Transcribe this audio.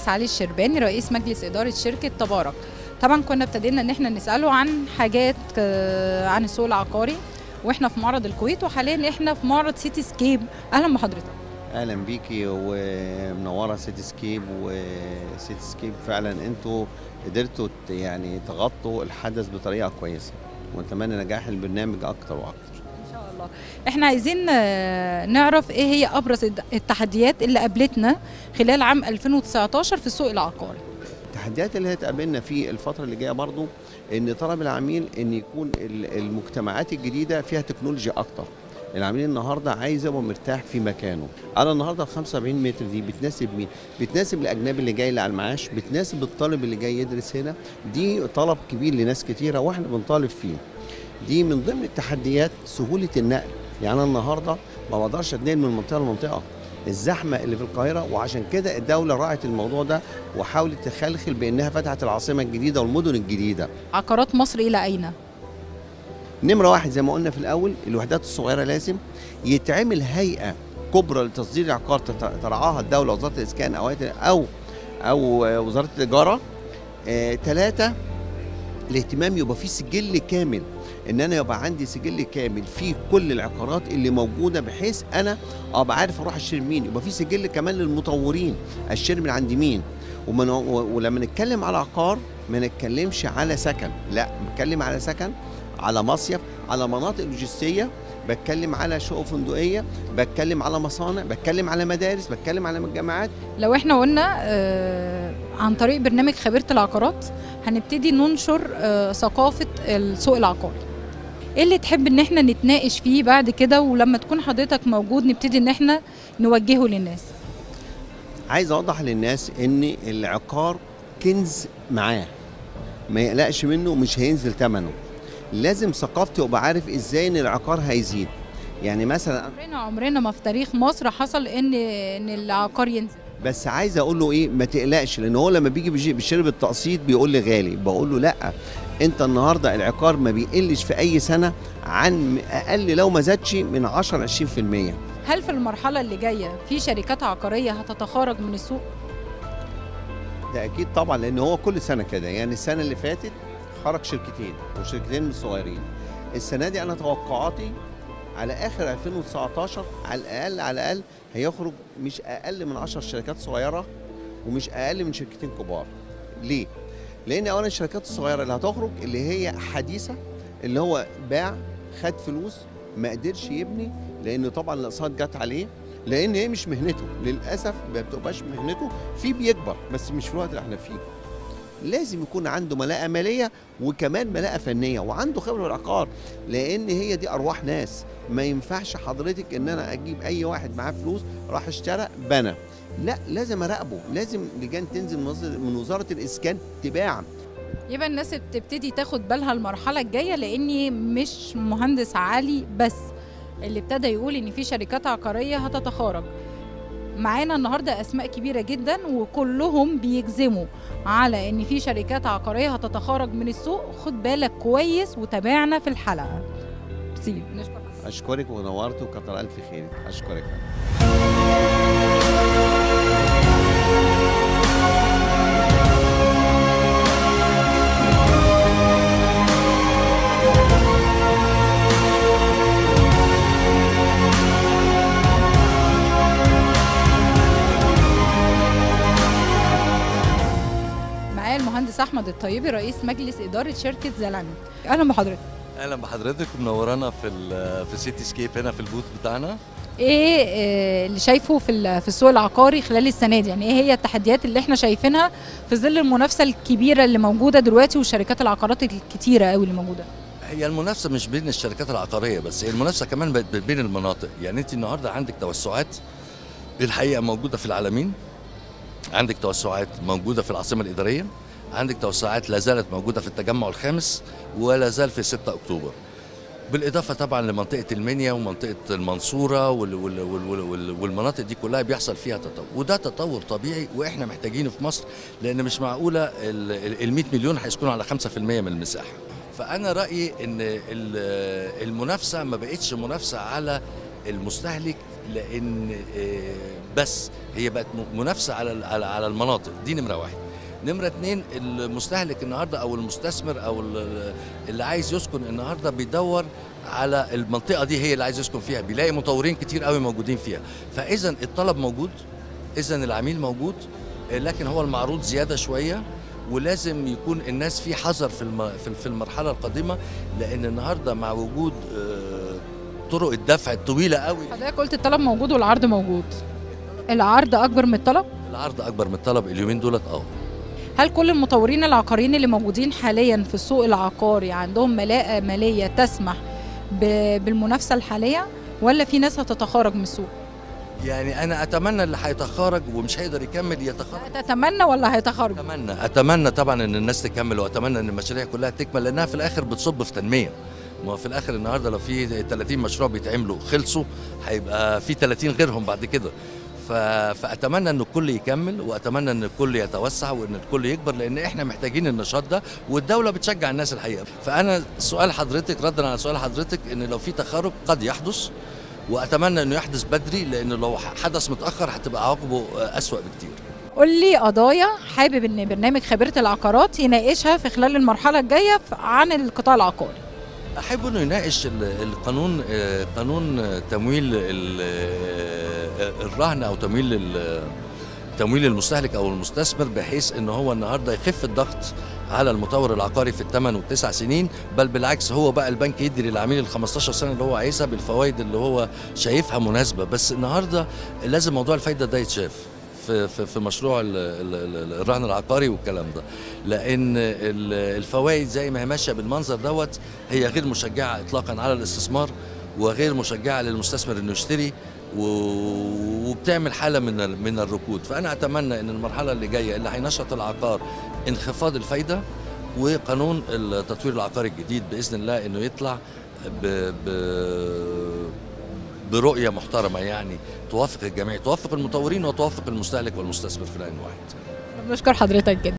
المهندس علي الشرباني رئيس مجلس اداره شركه تبارك طبعا كنا ابتدينا ان احنا نساله عن حاجات آه، عن السوق العقاري واحنا في معرض الكويت وحاليا احنا في معرض سيتي سكيب اهلا بحضرتك اهلا بيكي ومنوره سيتي سكيب وسيتي سكيب فعلا انتوا قدرتوا ت- يعني تغطوا الحدث بطريقه كويسه ونتمنى نجاح البرنامج اكتر واكتر ان شاء الله احنا عايزين آه، نعرف ايه هي ابرز الد- التحديات اللي قابلتنا خلال عام 2019 في السوق العقاري التحديات اللي هتقابلنا في الفتره اللي جايه برضو ان طلب العميل ان يكون ال- المجتمعات الجديده فيها تكنولوجيا اكتر العميل النهارده عايز يبقى مرتاح في مكانه انا النهارده ال 75 متر دي بتناسب مين بتناسب الاجنبي اللي جاي اللي على المعاش بتناسب الطالب اللي جاي يدرس هنا دي طلب كبير لناس كتيره واحنا بنطالب فيه دي من ضمن التحديات سهوله النقل يعني انا النهارده ما بقدرش اتنقل من منطقه لمنطقه الزحمه اللي في القاهره وعشان كده الدوله راعت الموضوع ده وحاولت تخلخل بانها فتحت العاصمه الجديده والمدن الجديده عقارات مصر الى اين نمرة واحد زي ما قلنا في الأول الوحدات الصغيرة لازم يتعمل هيئة كبرى لتصدير العقار تت- ترعاها الدولة وزارة الإسكان أو هيئة- أو أو آه، وزارة التجارة ثلاثة الاهتمام يبقى فيه سجل كامل ان انا يبقى عندي سجل كامل فيه كل العقارات اللي موجوده بحيث انا ابقى عارف اروح اشتري مين يبقى فيه سجل كمان للمطورين اشتري من عند مين ومن و- ولما نتكلم على عقار ما نتكلمش على سكن لا بنتكلم على سكن على مصيف على مناطق لوجستيه بتكلم على شقق فندقيه بتكلم على مصانع بتكلم على مدارس بتكلم على جامعات لو احنا قلنا آه، عن طريق برنامج خبيرة العقارات هنبتدي ننشر آه، ثقافة السوق العقاري ايه اللي تحب ان احنا نتناقش فيه بعد كده ولما تكون حضرتك موجود نبتدي ان احنا نوجهه للناس عايز اوضح للناس ان العقار كنز معاه ما يقلقش منه مش هينزل ثمنه لازم ثقافتي ابقى عارف ازاي ان العقار هيزيد يعني مثلا عمرنا عمرنا ما في تاريخ مصر حصل ان ان العقار ينزل بس عايز اقول له ايه ما تقلقش لان هو لما بيجي بيجي- بيشتري بالتقسيط بيقول لي غالي بقول له لا انت النهارده العقار ما بيقلش في اي سنه عن اقل لو ما زادش من 10 20% هل في المرحلة اللي جاية في شركات عقارية هتتخارج من السوق؟ ده اكيد طبعا لان هو كل سنه كده يعني السنه اللي فاتت خرج شركتين وشركتين من الصغيرين السنه دي انا توقعاتي على اخر 2019 على الاقل على الاقل هيخرج مش اقل من 10 شركات صغيره ومش اقل من شركتين كبار ليه لان اولا الشركات الصغيره اللي هتخرج اللي هي حديثه اللي هو باع خد فلوس ما قدرش يبني لان طبعا الاقساط جت عليه لان هي مش مهنته للاسف ما بتبقاش مهنته في بيكبر بس مش في الوقت اللي احنا فيه لازم يكون عنده ملاءة مالية وكمان ملاءة فنية وعنده خبرة بالعقار لأن هي دي أرواح ناس ما ينفعش حضرتك إن أنا أجيب أي واحد معاه فلوس راح اشترى بنى لا لازم أراقبه لازم لجان تنزل من وزارة- من وزارة الإسكان تباع يبقى الناس بتبتدي تاخد بالها المرحلة الجاية لأني مش مهندس عالي بس اللي ابتدى يقول إن في شركات عقارية هتتخارج معانا النهاردة أسماء كبيرة جدا وكلهم بيجزموا على إن في شركات عقارية هتتخارج من السوق خد بالك كويس وتابعنا في الحلقة سيب نشكر حضرتك. أشكرك ونورت وكتر ألف خيرك أشكرك معايا المهندس أحمد الطيبي رئيس مجلس إدارة شركة زلاند أهلا بحضرتك اهلا بحضرتك منورانا في ال- في سيتي سكيب هنا في البوث بتاعنا ايه آه، اللي شايفه في ال- في السوق العقاري خلال السنه دي يعني ايه هي التحديات اللي احنا شايفينها في ظل المنافسه الكبيره اللي موجوده دلوقتي والشركات العقارات الكتيره قوي اللي موجوده هي المنافسه مش بين الشركات العقاريه بس هي المنافسه كمان بقت بين المناطق يعني انت النهارده عندك توسعات الحقيقه موجوده في العالمين عندك توسعات موجوده في العاصمه الاداريه عندك توسعات لا زالت موجوده في التجمع الخامس ولا زال في 6 اكتوبر بالاضافه طبعا لمنطقه المنيا ومنطقه المنصوره وال وال وال وال والمناطق دي كلها بيحصل فيها تطور وده تطور طبيعي واحنا محتاجينه في مصر لان مش معقوله ال 100 مليون هيسكنوا على 5% من المساحه فانا رايي ان ال- المنافسه ما بقتش منافسه على المستهلك لان آه، بس هي بقت م- منافسه على ال- على على المناطق دي نمره واحد نمرة اتنين المستهلك النهارده او المستثمر او ال- اللي عايز يسكن النهارده بيدور على المنطقه دي هي اللي عايز يسكن فيها بيلاقي مطورين كتير قوي موجودين فيها فاذا الطلب موجود اذا العميل موجود آه، لكن هو المعروض زياده شويه ولازم يكون الناس في حذر في الم- في- في المرحله القادمه لان النهارده مع وجود آه، طرق الدفع الطويله قوي حضرتك قلت الطلب موجود والعرض موجود العرض اكبر من الطلب العرض اكبر من الطلب اليومين دولت اه هل كل المطورين العقاريين اللي موجودين حاليا في السوق العقاري عندهم ملاءة مالية تسمح ب- بالمنافسة الحالية ولا في ناس هتتخارج من السوق؟ يعني انا اتمنى اللي هيتخرج ومش هيقدر يكمل يتخرج تتمنى ولا هيتخارجوا؟ اتمنى اتمنى طبعا ان الناس تكمل واتمنى ان المشاريع كلها تكمل لانها في الاخر بتصب في تنميه ما هو في الاخر النهارده لو في 30 مشروع بيتعملوا خلصوا هيبقى في 30 غيرهم بعد كده ف... فاتمنى ان الكل يكمل واتمنى ان الكل يتوسع وان الكل يكبر لان احنا محتاجين النشاط ده والدوله بتشجع الناس الحقيقه فانا سؤال حضرتك ردا على سؤال حضرتك ان لو في تخرج قد يحدث واتمنى انه يحدث بدري لان لو حدث متاخر هتبقى عواقبه اسوا بكتير قول لي قضايا حابب ان برنامج خبيرة العقارات يناقشها في خلال المرحلة الجاية ف- عن القطاع العقاري احب انه يناقش ال- القانون آه، قانون آه، تمويل ال- آه، الرهن او تمويل ال- تمويل المستهلك او المستثمر بحيث ان هو النهارده يخف الضغط على المطور العقاري في الثمان والتسع سنين بل بالعكس هو بقى البنك يدي للعميل ال 15 سنه اللي هو عايزها بالفوائد اللي هو شايفها مناسبه بس النهارده لازم موضوع الفايده ده يتشاف في في في مشروع ال- ال- ال- الرهن العقاري والكلام ده لان ال- الفوائد زي ما هي ماشيه بالمنظر دوت هي غير مشجعه اطلاقا على الاستثمار وغير مشجعه للمستثمر انه يشتري و- وبتعمل حاله من ال- من الركود فانا اتمنى ان المرحله اللي جايه اللي هينشط العقار انخفاض الفايده وقانون التطوير العقاري الجديد باذن الله انه يطلع ب ب برؤيه محترمه يعني توافق الجميع توافق المطورين وتوافق المستهلك والمستثمر في العين واحد بنشكر حضرتك جدا